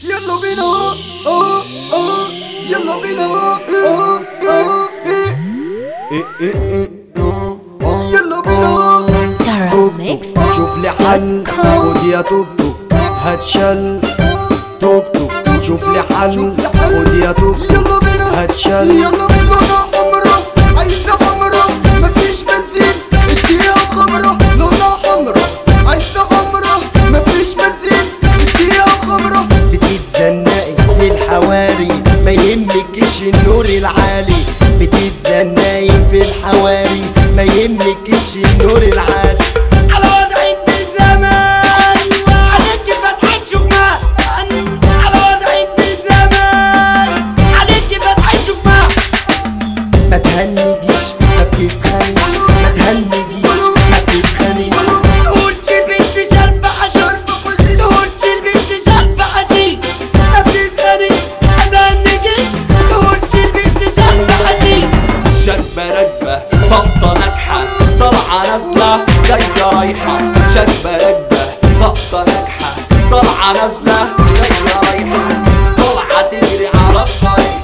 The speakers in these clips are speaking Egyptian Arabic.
يلا بينا اه اه يلا بينا اه اه ايه ايه ايه ايه اه اه يلا بينا Tara Mixed شوف لي حل خد يا توك توك هتشل توك توك شوف لي حل خد يا توك يلا بينا هتشل يلا بينا لونها حمرا عايزة حمرا مفيش بنزين اديها خمرة لونها حمرا عايزة حمرا مفيش بنزين اديها خمرة بتتزنقي في الحواري ما يهمكش النور العالي بتتزنقي في الحواري ما يهمكش النور العالي على وضعك بالزمان عليك فتحة شكمان على وضعك بالزمان عليك فتحة شكمان ما تهنجيش ما بتسخنيش ما تهنجيش ما بتسخنيش تقولش البنت شرب عشر تقولش البنت شرب عشي ما بتسخنيش ما تهنجيش تقولش البنت شرب عشي شكبة راكبة سقطة ناجحة طالعة نازلة جاية رايحة شكبة راكبة سقطة ناجحة طالعة نازلة جاية رايحة طالعة تجري على الطريق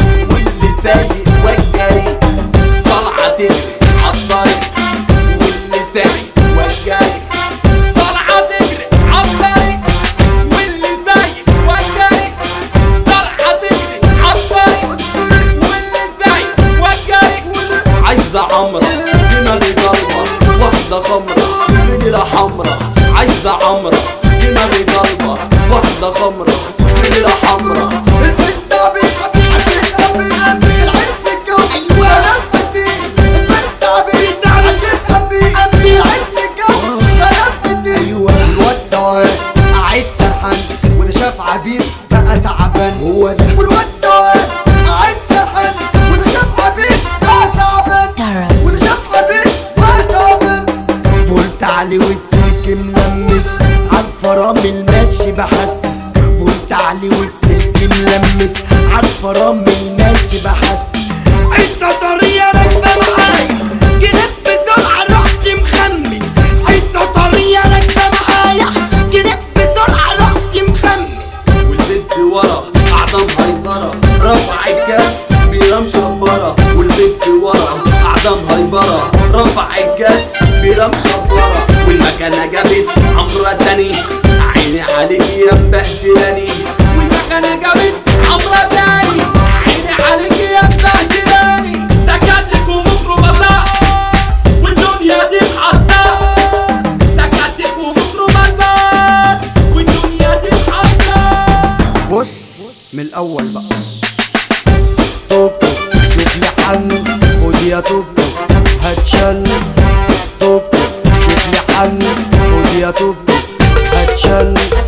واللي سايق والجري طالعة تجري على الطريق واللي سايق والجري طالعة تجري على الطريق واللي سايق والجري طالعة تجري على الطريق واللي سايق والجري عايزة عمرة دماغي ضلمة واحدة خمرة فجرة حمرا عايزة عمرة دماغي ضلمة واحدة خمرة فجرة حمرا البنت عبيد هتتقبل العين في الجو كلام كتير البنت عبيد هتتقبل العين في الجو كلام كتير والواد ده واقف قاعد سرحان وده شاف عبيد بقى تعبان هو ده والواد ده واقف قاعد سرحان وده شاف عبيد بقى تعبان Tara وده شاف عبيد بقى تعبان فولت علي والسلك ملمس عالفرامل ماشي بحسس فولت علي والسلك ملمس عالفرامل ماشي بحسس انت طريقة راكبة معايا جنب بسرعة رحت مخمس انت طريقة راكبة معايا جنب بسرعة رحت مخمس والبنت ورا قاعدة مهيبرة رفع الكاس بيرام شبرة والبنت ورا قاعدة مهيبرة رفع الكاس بيرام شبرة والمكانة جابت عمرة تاني عيني عليك يا مبهدلاني والمكانة جابت عمرة تاني عيني عليك يا مبهدلاني تكاتك وميكروباصات والدنيا دي محطة تكاتك وميكروباصات والدنيا دي محطة بص من الاول بقى توك توك شوف لي حل خد يا توك توك هتشل توك توك شوف لي حل خد يا توك توك هتشل